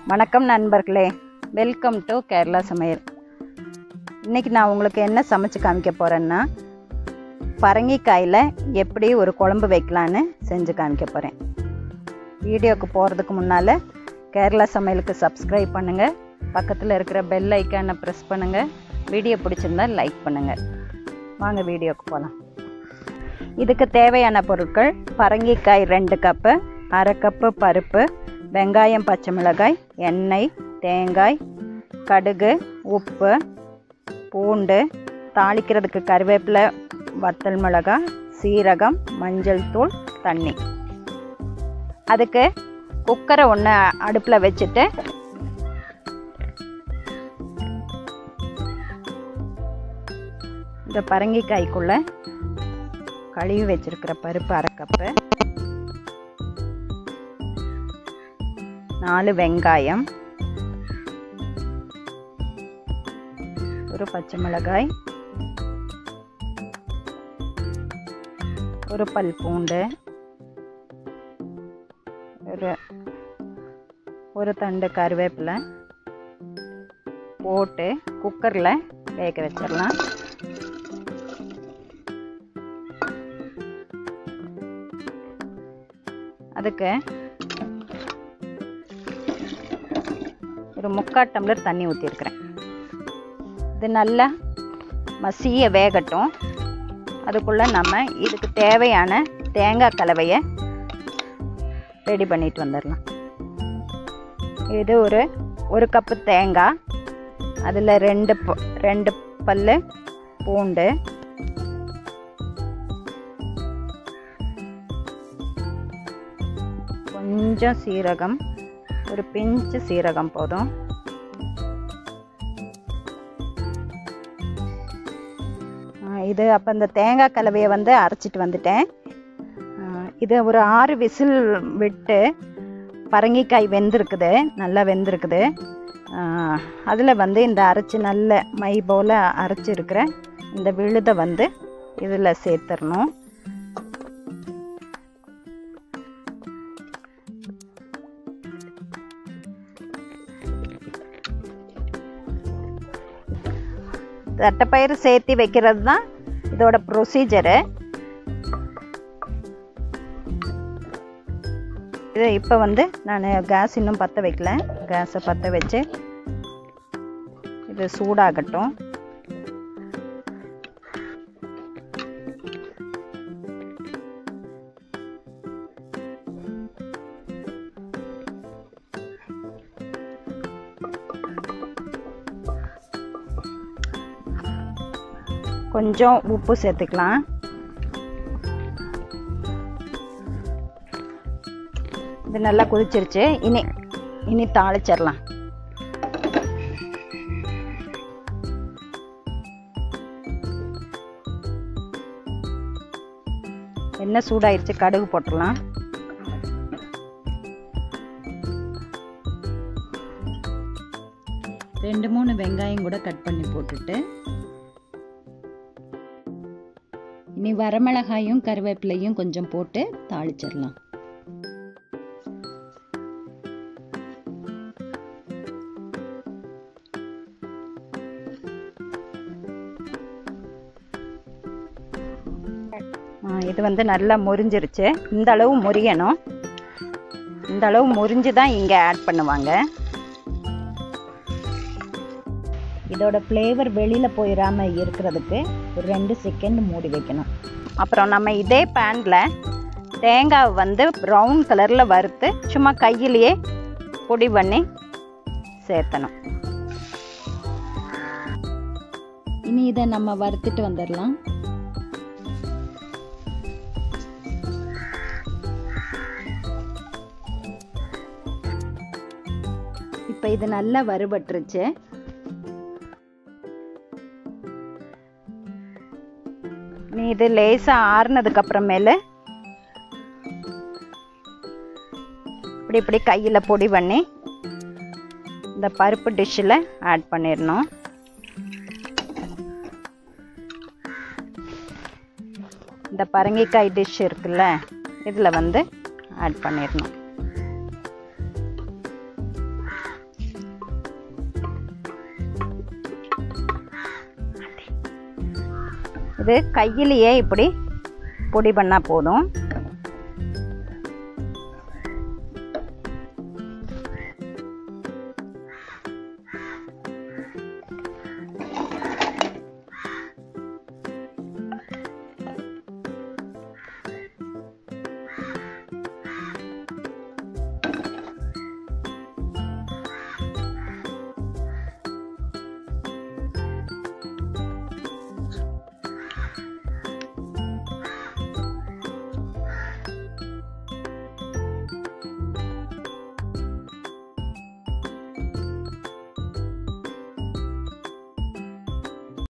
வணக்கம் நண்பர்களே welcome to Kerala சமையல் இன்றைக்கி நான் உங்களுக்கு என்ன சமைச்சு காமிக்க போகிறேன்னா பரங்கிக்காயில் எப்படி ஒரு குழம்பு வைக்கலான்னு செஞ்சு காமிக்க போகிறேன் வீடியோக்கு போகிறதுக்கு முன்னால் கேரளா சமையலுக்கு சப்ஸ்கிரைப் பண்ணுங்கள் பக்கத்தில் இருக்கிற பெல் ஐக்கானை ப்ரெஸ் பண்ணுங்கள் வீடியோ பிடிச்சிருந்தா லைக் பண்ணுங்கள் வாங்க வீடியோக்கு போகலாம் இதுக்கு தேவையான பொருட்கள் பரங்கிக்காய் ரெண்டு கப்பு அரை கப்பு பருப்பு வெங்காயம் பச்சை மிளகாய் எண்ணெய் தேங்காய் கடுகு உப்பு பூண்டு தாளிக்கிறதுக்கு கருவேப்பிலை வத்தல் மிளகாய் சீரகம் மஞ்சள் தூள் தண்ணி அதுக்கு குக்கரை ஒன்று அடுப்பில் வச்சுட்டு இந்த பரங்கிக்காய்க்குள்ளே கழுவி வச்சிருக்கிற பருப்பு அரை கப்பு நாலு வெங்காயம் ஒரு பச்சை மிளகாய் ஒரு பல் பூண்டு ஒரு ஒரு தண்டு கருவேப்பிலை போட்டு குக்கரில் வேக வச்சிடலாம் அதுக்கு ஒரு முக்கால் டம்ளர் தண்ணி ஊற்றிருக்கிறேன் இது நல்லா மசிய வேகட்டும் அதுக்குள்ளே நம்ம இதுக்கு தேவையான தேங்காய் கலவையை ரெடி பண்ணிட்டு வந்துடலாம் இது ஒரு ஒரு கப்பு தேங்காய் அதில் ரெண்டு ப- ரெண்டு பல் பூண்டு கொஞ்சம் சீரகம் ஒரு பிஞ்சு சீரகம் போதும் ஆ, இது அப்போ இந்த தேங்காய் கலவையை வந்து அரைச்சிட்டு வந்துட்டேன் ஆ, இது ஒரு ஆறு விசில் விட்டு பரங்கிக்காய் வெந்திருக்குது நல்லா வெந்திருக்குது அதில் வந்து இந்த அரைச்சி நல்ல மை போல் அரைச்சிருக்கிற இந்த விழுதை வந்து இதில் சேர்த்துடணும் தட்டைப்பயிறு சேர்த்து வைக்கிறது தான் இதோட ப்ரொசீஜரு இது இப்போ வந்து நான் கேஸ் இன்னும் பற்ற வைக்கல கேஸை பற்ற வச்சு இது சூடாகட்டும் கொஞ்சம் உப்பு சேர்த்துக்கலாம் இது நல்லா கொதிச்சிருச்சு இனி இனி தாளிச்சிடலாம் எண்ணெய் சூடாயிருச்சு கடுகு போட்டுடலாம் ரெண்டு மூணு வெங்காயம் கூட கட் பண்ணி போட்டுட்டு இனி வரமிளகாயும் கருவேப்பிலையும் கொஞ்சம் போட்டு தாளிச்சிடலாம் ஆ, இது வந்து நல்லா முறிஞ்சிருச்சு இந்த அளவு முறியணும் இந்த அளவு முறிஞ்சு தான் இங்கே ஆட் பண்ணுவாங்க இதோட ஃப்ளேவர் வெளியில் போயிடாம இருக்கிறதுக்கு ஒரு ரெண்டு செகண்ட் மூடி வைக்கணும் அப்புறம் நம்ம இதே பேனில் தேங்காய் வந்து ப்ரௌன் கலரில் வறுத்து சும்மா கையிலேயே பொடி பண்ணி சேர்த்தணும் இனி இதை நம்ம வறுத்துட்டு வந்துடலாம் இப்போ இது நல்லா வறுபட்டுருச்சு நீ இது லேசாக ஆறுனதுக்கு அப்புறமேலு இப்படி இப்படி கையில் பொடி பண்ணி இந்த பருப்பு டிஷ்ஷில் ஆட் பண்ணிடணும் இந்த பரங்கிக்காய் டிஷ் இருக்குல்ல இதில் வந்து ஆட் பண்ணிடணும் இது கையிலேயே இப்படி பொடி பண்ணால் போதும்